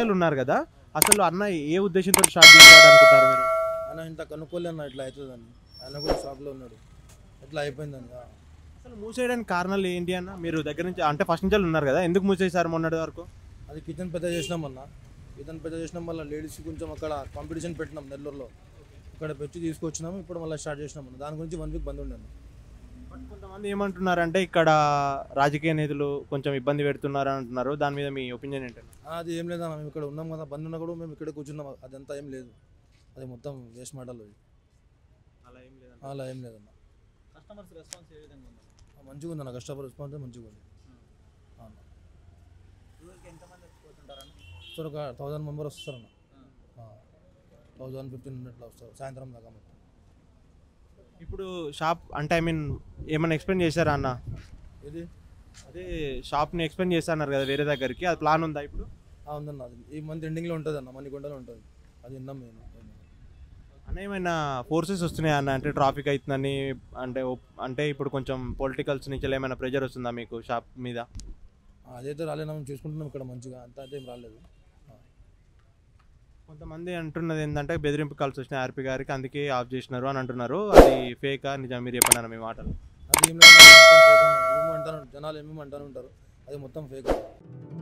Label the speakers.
Speaker 1: అంచెలు ఉన్నారు కదా అసలు అన్న ఏ ఉద్దేశంతో స్టార్ట్ చేశాడు అనుకుంటారు మీరు
Speaker 2: ఆయన ఇంత కనుక్కోలే అన్న ఇట్లా అవుతుందని ఆయన కూడా షాప్లో ఉన్నాడు ఇట్లా అయిపోయిందని ఆ.
Speaker 1: అసలు మూసేయడానికి కారణాలు ఏంటి అన్న మీరు దగ్గర నుంచి అంటే ఫస్ట్ నుంచి ఉన్నారు కదా ఎందుకు మూసేశారు మొన్నటి వరకు
Speaker 2: అది కిచెన్ పెద్ద చేసినాం అన్న కిచెన్ పెద్ద చేసినాం వల్ల లేడీస్ కొంచెం అక్కడ కాంపిటీషన్ పెట్టినాం నెల్లూరులో ఇక్కడ పెంచి తీసుకొచ్చినాము ఇప్పుడు మళ్ళీ స్టార్ట్ చేసినాం అన్న దాని గురించి వన్ వీక్ బంద్ ఉండే అన్న.
Speaker 1: బట్ కొంతమంది ఏమంటున్నారంటే ఇక్కడ రాజకీయ నేతలు కొంచెం ఇబ్బంది పెడుతున్నారు అని అంటున్నారు దాని మీద మీ ఒపీనియన్ ఏంటంటే
Speaker 2: ఆ, అది ఏం లేదన్న మేము ఇక్కడ ఉన్నాం కదా బంద్ ఉన్నా కూడా మేము ఇక్కడ కూర్చున్నాం అదంతా ఏం లేదు అది మొత్తం వేస్ట్ మాటలు అవి.
Speaker 1: అలా ఏం లేదు
Speaker 2: అలా ఏం లేదన్న
Speaker 3: కస్టమర్స్ రెస్పాన్స్ ఏ విధంగా ఉంది
Speaker 2: ఆ, మంచిగా ఉంది అన్న కస్టమర్ రెస్పాన్స్ మంచిగా ఉంది అవును
Speaker 3: రోజుకి ఎంతమంది వచ్చిపోతుంటారని
Speaker 2: వస్తారు ఒక థౌజండ్ మెంబర్ వస్తారన్న థౌజండ్ ఫిఫ్టీన్ హండ్రెడ్లో వస్తారు సాయంత్రం దాకా మొత్తం
Speaker 1: ఇప్పుడు షాప్ అంటే ఐ మీన్ ఏమైనా ఎక్స్ప్లెయిన్ చేశారా అన్న
Speaker 2: ఇది
Speaker 1: అదే షాప్ని ఎక్స్ప్లెయిన్ చేస్తున్నారు కదా వేరే దగ్గరికి అది ప్లాన్ ఉందా ఇప్పుడు
Speaker 2: ఆ, ఉందన్న అది ఈ మంత్ ఎండింగ్లో ఉంటుంది అన్న మణికొండలో ఉంటుంది అది విన్నాం మేము
Speaker 1: అన్న ఏమైనా ఫోర్సెస్ వస్తున్నాయా అన్న అంటే ట్రాఫిక్ అవుతుందని అంటే ఒప్- అంటే ఇప్పుడు కొంచెం పొలిటికల్స్ నుంచి ఏమైనా ప్రెజర్ వస్తుందా మీకు షాప్ మీద
Speaker 2: ఆ, అదైతే రాలేనా మేము చూసుకుంటున్నాం ఇక్కడ మంచిగా అంత అయితే ఏం రాలేదు ఆ.
Speaker 1: కొంతమంది అంటున్నది ఏంటంటే బెదిరింపు కాల్స్ వచ్చినాయి ఆర్పి గారికి అందుకే ఆఫ్ చేసినారు అని అంటున్నారు అది ఫేకా నిజం మీరు చెప్పండి అన్న మీ మాటలు
Speaker 2: అది ఏం లేదు మొత్తం ఫేక్ అన్న ఏమేమో అంటారు జనాలు ఏమేమో అంటారు ఉంటారు అది మొత్తం ఫేక్